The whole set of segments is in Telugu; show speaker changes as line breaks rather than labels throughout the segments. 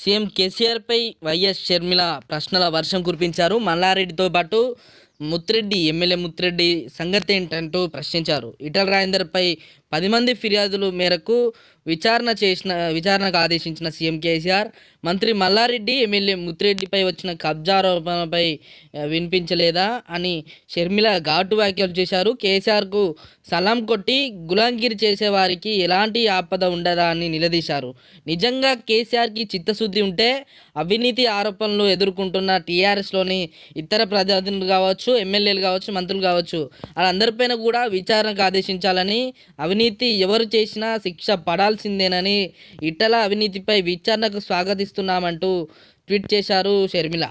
సీఎం కేసీఆర్పై వైఎస్ షర్మిల ప్రశ్నల వర్షం కురిపించారు మల్లారెడ్డితో పాటు ముత్తిరెడ్డి ఎమ్మెల్యే ముత్తిరెడ్డి సంగతి ఏంటంటూ ప్రశ్నించారు ఈటల రాజేందర్పై పది మంది ఫిర్యాదుల మేరకు విచారణ చేసిన విచారణకు ఆదేశించిన సీఎం కేసీఆర్ మంత్రి మల్లారెడ్డి ఎమ్మెల్యే ముత్తిరెడ్డిపై వచ్చిన కబ్జా ఆరోపణలపై ఆ, వినిపించలేదా అని షర్మిల ఘాటు వ్యాఖ్యలు చేశారు కేసీఆర్కు సలాం కొట్టి గులాంగిరి చేసే వారికి ఎలాంటి ఆపద ఉండదా అని నిలదీశారు నిజంగా కేసీఆర్కి చిత్తశుద్ధి ఉంటే అవినీతి ఆరోపణలు ఎదుర్కొంటున్న టీఆర్ఎస్లోని ఇతర ప్రజాప్రతినిధులు కావచ్చు ఎమ్మెల్యేలు కావచ్చు మంత్రులు కావచ్చు వాళ్ళందరిపైన కూడా విచారణకు ఆదేశించాలని అవినీతి ఎవరు చేసినా శిక్ష పడాల్సిందేనని ఇట్టల అవినీతిపై విచారణకు స్వాగతిస్తున్నామంటూ ట్వీట్ చేశారు షర్మిల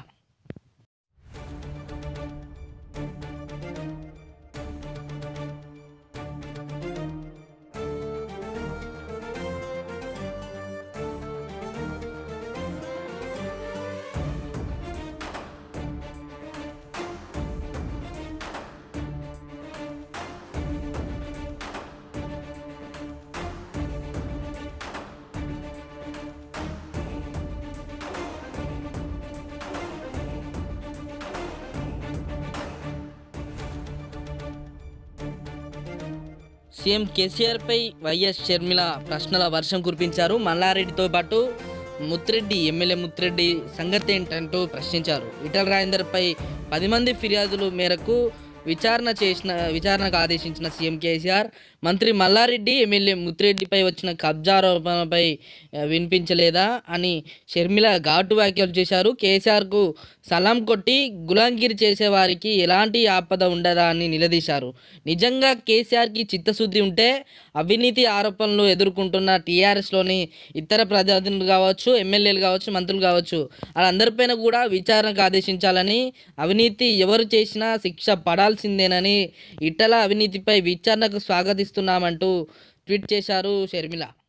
సీఎం కేసీఆర్పై వైఎస్ షర్మిల ప్రశ్నల వర్షం కురిపించారు మల్లారెడ్డితో పాటు ముత్తిరెడ్డి ఎమ్మెల్యే ముత్తిరెడ్డి సంగతి ఏంటంటూ ప్రశ్నించారు ఈటల రాజేందర్పై పది మంది ఫిర్యాదుల మేరకు విచారణ చేసిన విచారణకు ఆదేశించిన సీఎం కేసీఆర్ మంత్రి మల్లారెడ్డి ఎమ్మెల్యే ముత్తిరెడ్డిపై వచ్చిన కబ్జా ఆరోపణలపై ఆ, వినిపించలేదా అని షర్మిల ఘాటు వ్యాఖ్యలు చేశారు కేసీఆర్కు సలాం కొట్టి గులాంగిరి చేసే వారికి ఎలాంటి ఆపద ఉండదా అని నిలదీశారు నిజంగా కేసీఆర్కి చిత్తశుద్ధి ఉంటే అవినీతి ఆరోపణలు ఎదుర్కొంటున్న టీఆర్ఎస్లోని ఇతర ప్రజాప్రతినిధులు కావచ్చు ఎమ్మెల్యేలు కావచ్చు మంత్రులు కావచ్చు వాళ్ళందరిపైన కూడా విచారణకు ఆదేశించాలని అవినీతి ఎవరు చేసినా శిక్ష పడాల్సిందేనని ఇట్టల అవినీతిపై విచారణకు స్వాగతిస్తున్నామంటూ ట్వీట్ చేశారు షర్మిల